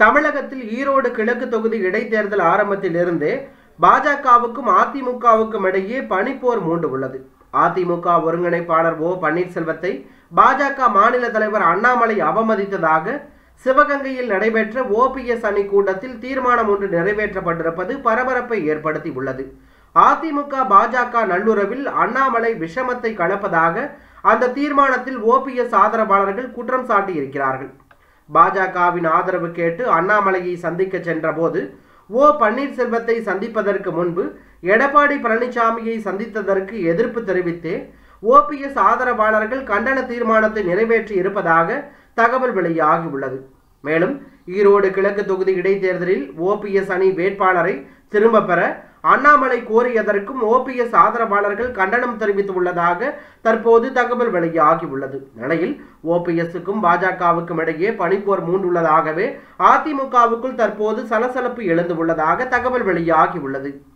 தமிழகத்தில் ஈரோடு கிழக்கு தொகுதி இடைத்தேர்தல் ஆரம்பத்தில் இருந்தே பாஜகவுக்கும் அதிமுகவுக்கும் இடையே பனிப்போர் மூண்டு உள்ளது அதிமுக ஒருங்கிணைப்பாளர் ஓ பன்னீர்செல்வத்தை பாஜக மாநில தலைவர் அண்ணாமலை அவமதித்ததாக சிவகங்கையில் நடைபெற்ற ஓபிஎஸ் அணி கூட்டத்தில் தீர்மானம் ஒன்று நிறைவேற்றப்பட்டிருப்பது பரபரப்பை ஏற்படுத்தி உள்ளது அதிமுக பாஜக நல்லுறவில் அண்ணாமலை விஷமத்தை கலப்பதாக அந்த தீர்மானத்தில் ஓபிஎஸ் ஆதரவாளர்கள் குற்றம் சாட்டியிருக்கிறார்கள் பாஜகவின் ஆதரவு கேட்டு அண்ணாமலையை சந்திக்க சென்றபோது ஓ பன்னீர்செல்வத்தை சந்திப்பதற்கு முன்பு எடப்பாடி பழனிசாமியை சந்தித்ததற்கு எதிர்ப்பு தெரிவித்தே ஓபிஎஸ் ஆதரவாளர்கள் கண்டன தீர்மானத்தை நிறைவேற்றி இருப்பதாக தகவல் வெளியாகியுள்ளது மேலும் ஈரோடு கிழக்கு தொகுதி இடைத்தேர்தலில் ஓபிஎஸ் அணி வேட்பாளரை திரும்ப பெற அண்ணாமலை கோரியதற்கும் ஓபிஎஸ் ஆதரவாளர்கள் கண்டனம் தெரிவித்துள்ளதாக தற்போது தகவல் வெளியாகியுள்ளது நிலையில் ஓபிஎஸ்க்கும் பாஜகவுக்கும் இடையே பனிப்போர் மூண்டுள்ளதாகவே அதிமுகவுக்குள் தற்போது சலசலப்பு எழுந்துள்ளதாக தகவல் வெளியாகியுள்ளது